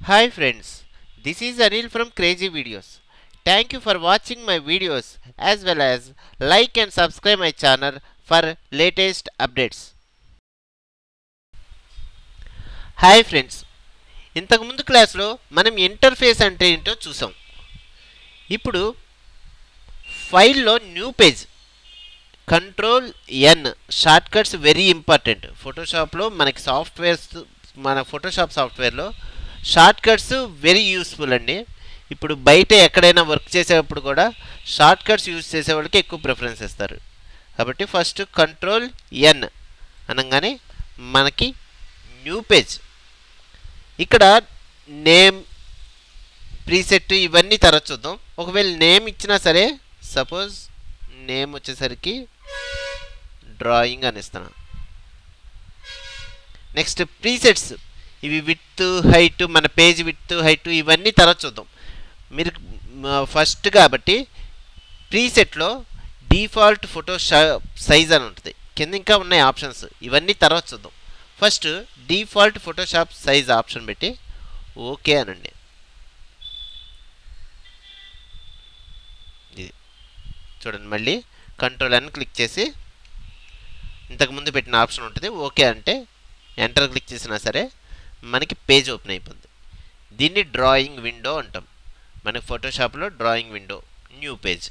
Hi friends, this is Anil from Crazy Videos. Thank you for watching my videos as well as like and subscribe my channel for latest updates. Hi friends ఇంతకుముందు క్లాస్లో మనం interface అంటే ఏంటో చూసాం ఇప్పుడు ఫైల్లో new page control N shortcuts very important ఫోటోషాప్లో మనకి సాఫ్ట్వేర్స్ మన ఫోటోషాప్ సాఫ్ట్వేర్లో షార్ట్ కట్స్ వెరీ యూస్ఫుల్ అండి ఇప్పుడు బయట ఎక్కడైనా వర్క్ చేసేటప్పుడు కూడా షార్ట్ కట్స్ యూజ్ చేసే వాళ్ళకి ఎక్కువ ప్రిఫరెన్స్ ఇస్తారు కాబట్టి ఫస్ట్ కంట్రోల్ ఎన్ అనగానే మనకి న్యూ పేజ్ ఇక్కడ నేమ్ ప్రీసెట్ ఇవన్నీ తర్వాత చూద్దాం ఒకవేళ నేమ్ ఇచ్చినా సరే సపోజ్ నేమ్ వచ్చేసరికి డ్రాయింగ్ అని ఇస్తాను నెక్స్ట్ ప్రీసెట్స్ ఇవి విత్ హైట్ మన పేజ్ విత్ హైట్ ఇవన్నీ తర్వాత చూద్దాం మీరు ఫస్ట్ కాబట్టి ప్రీసెట్లో డిఫాల్ట్ ఫోటో సైజ్ అని ఉంటుంది కింద ఇంకా ఉన్నాయి ఆప్షన్స్ ఇవన్నీ తర్వాత చూద్దాం first default Photoshop size option పెట్టి ఓకే అనండి ఇది చూడండి మళ్ళీ కంట్రోల్ అని క్లిక్ చేసి ఇంతకుముందు పెట్టిన ఆప్షన్ ఉంటుంది ఓకే అంటే ఎంటర్ క్లిక్ చేసినా సరే మనకి పేజ్ ఓపెన్ అయిపోతుంది దీన్ని డ్రాయింగ్ విండో అంటాం మనకి ఫోటోషాప్లో డ్రాయింగ్ విండో న్యూ పేజ్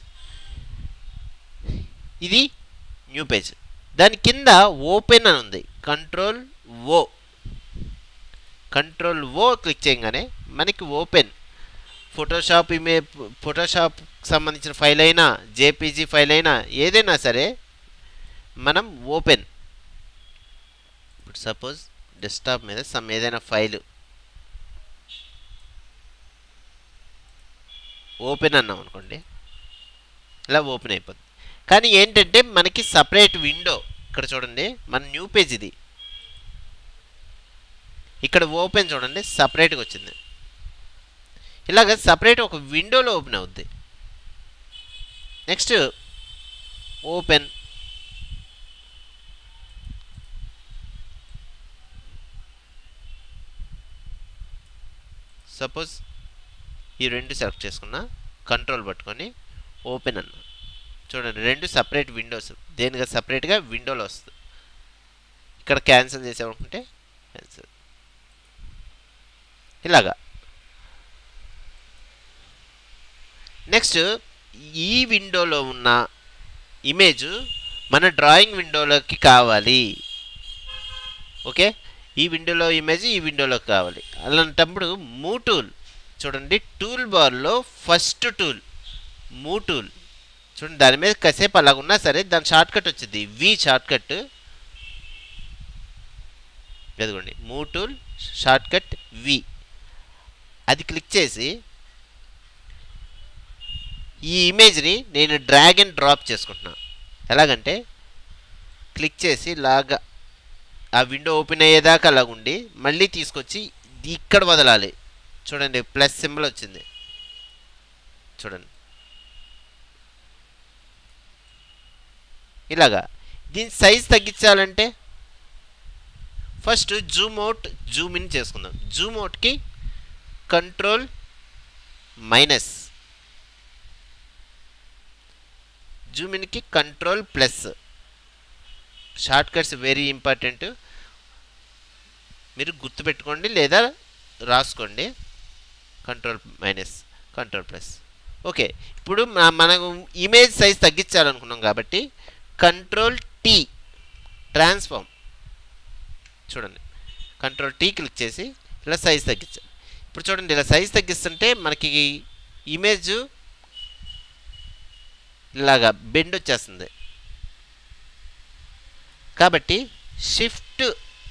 ఇది న్యూ పేజ్ దాని కింద ఓపెన్ అని ఉంది control O control O click చేయగానే మనకి ఓపెన్ ఫోటోషాప్ ఇమే ఫోటోషాప్ సంబంధించిన ఫైల్ అయినా జేపీజీ ఫైల్ అయినా ఏదైనా సరే మనం ఓపెన్ ఇప్పుడు సపోజ్ డెస్క్టాప్ మీద సమ్ ఏదైనా ఫైల్ ఓపెన్ అన్నాం అనుకోండి ఇలా ఓపెన్ అయిపోతుంది కానీ ఏంటంటే మనకి సపరేట్ విండో ఇక్కడ చూడండి మన న్యూ పేజ్ ఇది ఇక్కడ ఓపెన్ చూడండి సపరేట్గా వచ్చింది ఇలాగ సపరేట్ ఒక విండోలో ఓపెన్ అవుద్ది నెక్స్ట్ ఓపెన్ సపోజ్ ఈ రెండు సెలెక్ట్ చేసుకున్నా కంట్రోల్ పట్టుకొని ఓపెన్ అన్న చూడండి రెండు సపరేట్ విండోస్ దేనిగా సపరేట్గా విండోలో వస్తుంది ఇక్కడ క్యాన్సిల్ చేసామనుకుంటే క్యాన్సిల్ ఇలాగా నెక్స్ట్ ఈ విండోలో ఉన్న ఇమేజ్ మన డ్రాయింగ్ విండోలోకి కావాలి ఓకే ఈ విండోలో ఇమేజ్ ఈ విండోలోకి కావాలి అలాంటప్పుడు మూ టూల్ చూడండి టూల్ బార్లో ఫస్ట్ టూల్ మూ టూల్ చూడండి దాని మీద కాసేపు అలాగ ఉన్నా సరే దాని షార్ట్ కట్ వచ్చింది వి షార్ట్ కట్ ఎదుగోండి మూ టూల్ షార్ట్ కట్ వి అది క్లిక్ చేసి ఈ ఇమేజ్ని నేను డ్రాగ్ అండ్ డ్రాప్ చేసుకుంటున్నా ఎలాగంటే క్లిక్ చేసి లాగా ఆ విండో ఓపెన్ అయ్యేదాకా అలాగుండి మళ్ళీ తీసుకొచ్చి ఇక్కడ వదలాలి చూడండి ప్లస్ సింబల్ వచ్చింది చూడండి ఇలాగా దీని సైజ్ తగ్గించాలంటే first zoom out zoom in చేసుకుందాం జూమ్ అవుట్కి కంట్రోల్ మైనస్ జూమ్ ఇన్కి control plus shortcuts very important మీరు గుర్తుపెట్టుకోండి లేదా రాసుకోండి control minus control plus okay ఇప్పుడు మనం ఇమేజ్ సైజ్ తగ్గించాలనుకున్నాం కాబట్టి కంట్రోల్ టీ ట్రాన్స్ఫార్మ్ చూడండి కంట్రోల్ టీ క్లిక్ చేసి ఇలా సైజ్ తగ్గించాలి ఇప్పుడు చూడండి ఇలా సైజ్ తగ్గిస్తుంటే మనకి ఇమేజ్ ఇలాగా బెండ్ వచ్చేస్తుంది కాబట్టి షిఫ్ట్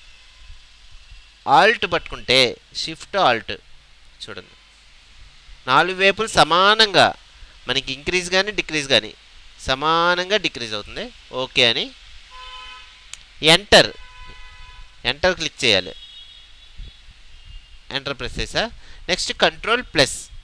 ఆల్ట్ పట్టుకుంటే షిఫ్ట్ ఆల్ట్ చూడండి నాలుగు వైపులు సమానంగా మనకి ఇంక్రీజ్ కానీ డిక్రీజ్ కానీ సమానంగా డిక్రీజ్ అవుతుంది ఓకే అని ఎంటర్ ఎంటర్ క్లిక్ చేయాలి ఎంటర్ ప్రెస్ చేసా నెక్స్ట్ కంట్రోల్ ప్లస్